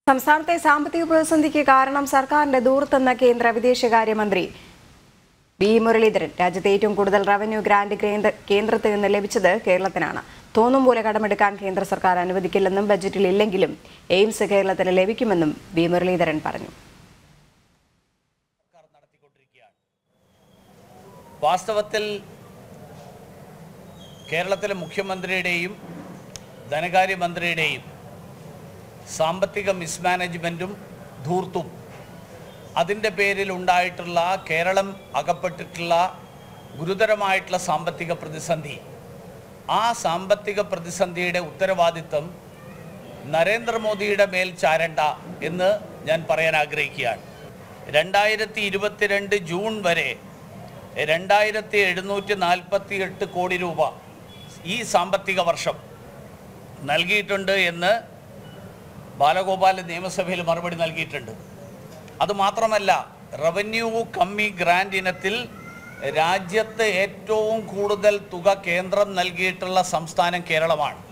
സംസ്ഥാനത്തെ സാമ്പത്തിക പ്രതിസന്ധിക്ക് കാരണം സർക്കാരിന്റെ ദൂർത്തെന്ന കേന്ദ്ര വിദേശകാര്യമന്ത്രി വി മുരളീധരൻ രാജ്യത്തെ ഏറ്റവും കൂടുതൽ റവന്യൂ ഗ്രാന്റ് കേന്ദ്ര- കേന്ദ്രത്തിൽ നിന്ന് ലഭിച്ചത് കേരളത്തിനാണ് തോന്നും പോലെ കടമെടുക്കാൻ കേന്ദ്ര സർക്കാർ അനുവദിക്കില്ലെന്നും ബജറ്റിൽ ഇല്ലെങ്കിലും എയിംസ് കേരളത്തിന് ലഭിക്കുമെന്നും വി മുരളീധരൻ പറഞ്ഞു വാസ്തവത്തിൽ കേരളത്തിലെ മുഖ്യമന്ത്രിയുടെയും ധനകാര്യമന്ത്രിയുടെയും സാമ്പത്തിക മിസ്മാനേജ്മെൻറ്റും ധൂർത്തും അതിൻ്റെ പേരിൽ ഉണ്ടായിട്ടുള്ള കേരളം അകപ്പെട്ടിട്ടുള്ള ഗുരുതരമായിട്ടുള്ള സാമ്പത്തിക പ്രതിസന്ധി ആ സാമ്പത്തിക പ്രതിസന്ധിയുടെ ഉത്തരവാദിത്വം നരേന്ദ്രമോദിയുടെ മേൽ ചാരണ്ട എന്ന് ഞാൻ പറയാൻ ആഗ്രഹിക്കുകയാണ് രണ്ടായിരത്തി ഇരുപത്തിരണ്ട് ജൂൺ വരെ രണ്ടായിരത്തി എഴുന്നൂറ്റി നാൽപ്പത്തി എട്ട് കോടി രൂപ ഈ സാമ്പത്തിക വർഷം നൽകിയിട്ടുണ്ട് എന്ന് ബാലഗോപാൽ നിയമസഭയിൽ മറുപടി നൽകിയിട്ടുണ്ട് അതുമാത്രമല്ല റവന്യൂ കമ്മി ഗ്രാൻഡ് ഇനത്തിൽ രാജ്യത്ത് ഏറ്റവും കൂടുതൽ തുക കേന്ദ്രം നൽകിയിട്ടുള്ള സംസ്ഥാനം കേരളമാണ്